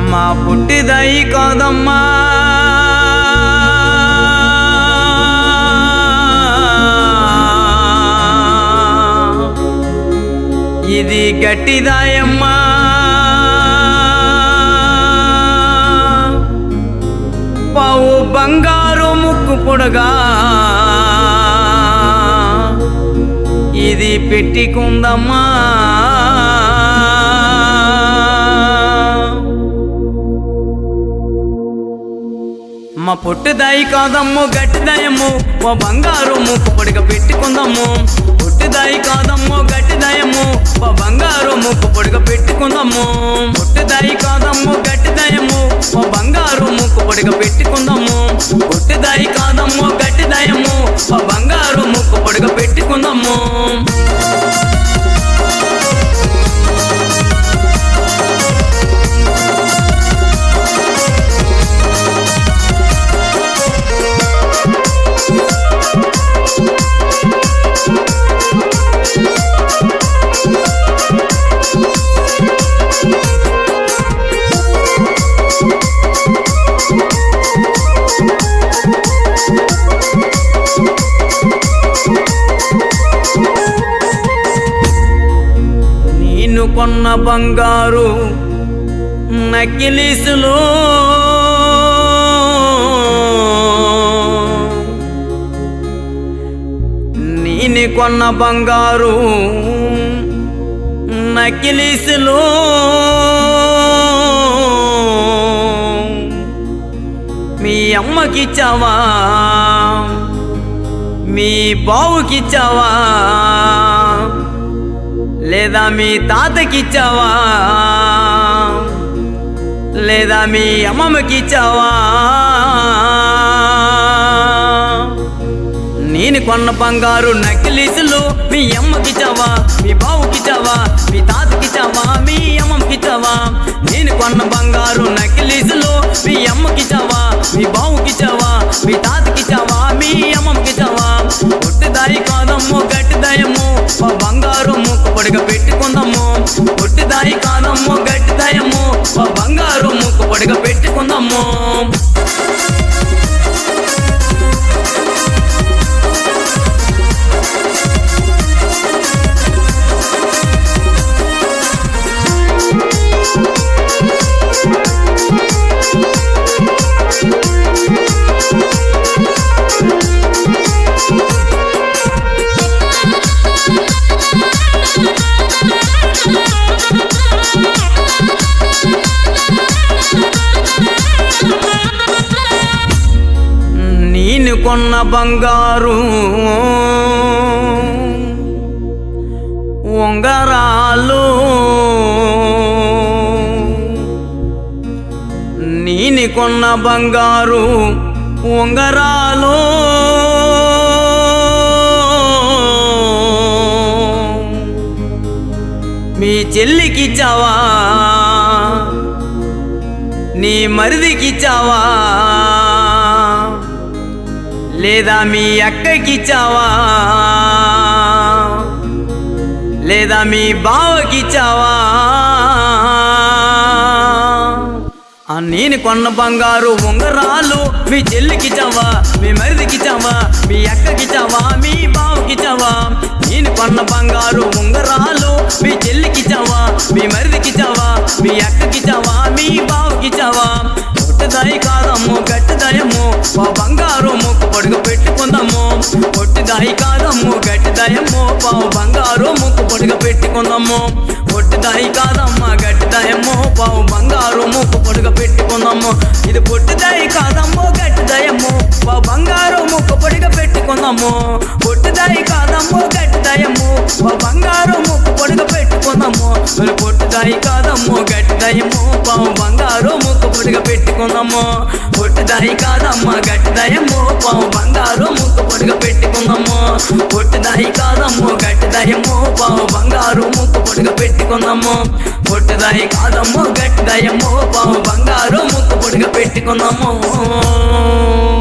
మా పుట్టిదయి కాదమ్మా ఇది గట్టిదాయమ్మా పావు బంగారు ముక్కు పొడగా ఇది పెట్టికుందమ్మా మా పొట్టుదాయి కాదమ్ము గట్టిదాయమ్ము ఓ బంగారు ముక్కు పొడిగ పెట్టుకుందాము పొట్టుదాయి కాదమ్ము గట్టిదాయమ్ము ఓ బంగారు ముక్కు పొడిగ పెట్టుకుందాము పొట్టుదాయి కాదమ్ము గట్టిదాయమ్ము ఓ బంగారు ముక్కు పొడిగ పెట్టుకుందాము పొట్టుదాయి కాదమ్ము గట్టిదాయమ్ము ఓ బంగారు ముక్కు పొడిగ పెట్టుకుందాము నేను కొన్న బంగారు నకిలీసులు నేను కొన్న బంగారు నకిలీసులు మీ అమ్మకిచ్చావా మీ బావుకిచ్చావా లేదా మీ తాతకిచ్చావా లేదా మీ అమ్మమ్మకిచ్చావా నేను కొన్న బంగారు నకిలీసులు మీ అమ్మకిచ్చావా మీ బావుకిచ్చావా మీ తాతకిచ్చావా మీ అమ్మకిచ్చావా నేను కొన్న బంగారు నకిలీసులు మీ అమ్మకిచ్చావా మీ బావుకిచ్చావా మీ తాతకిచ్చావా మీ అమ్మకిచ్చావా ఒట్టిదాయి కాదమ్మో గట్టిదాయమ్మో మా బంగారు ముక్కు పొడిగ పెట్టుకుందాము ఒట్టిదాయి కాదమ్మో గట్టిదాయమ్మో మా బంగారు ముక్కు పొడిగ పెట్టుకుందాము నేను కొన్న బంగారు ఉంగరాలు నేను కొన్న బంగారు ఉంగరాలు మీ చెల్లికిచ్చావా నీ మరిదికిచ్చావా లేదా మీ అక్కకిచ్చావా లేదా మీ బావకిచ్చావా ఆ నేను కొన్న బంగారు ఉంగరాలు మీ చెల్లికిచ్చావా మీ మరిదికిచ్చావా మీ అక్కకిచ్చావా మీ బావకిచ్చావా నేను కొన్న బంగారు ఉంగరాలు మీ చెల్లికిచ్చావా మీ మరిదికిచ్చావా మీ అక్కకిచ్చావా మీ బావకిచ్చావా పొట్టిదాయి కాదమ్ము గట్టిదాయము మా బంగారు ముక్కు పొడుగు పెట్టుకుందాము పొట్టిదాయి కాదమ్ము గట్టిదాయము పావు బంగారు ముక్కు పొడుగు పెట్టుకుందాము పొట్టిదాయి కాదమ్మ గట్టిదాయము పావు బంగారు ముక్కు పొడుగు పెట్టుకుందాము ఇది పొట్టిదాయి కాదమ్మో గట్టిదాయము పావు బంగారు ముక్కు పొడుగు పెట్టుకుందాము పొట్టిదాయి కాదమ్మో గట్టిదాయము పావు బంగారు ముక్కు పొడుగు పెట్టుకుందాము మరి పొట్టిదాయి కాదమ్మో గట్టిదాయము పావు బంగారు ముక్కు పొడుగు పెట్టుకుందాము పొట్టిదాయి కాదమ్మ గట్టిదాయము పావు బంగారు ముక్కు పొడుగు పెట్టుకుందాము పొట్టిదాయి కాదమ్మో గట్టిదాయము పావు బంగారు ముక్కు పొడుగు పెట్టుకుందాము పొట్టిదాయి కాదమ్మో గట్టిదాయము పావు బంగారు ముక్కు పొడుగు పెట్టుకుందాము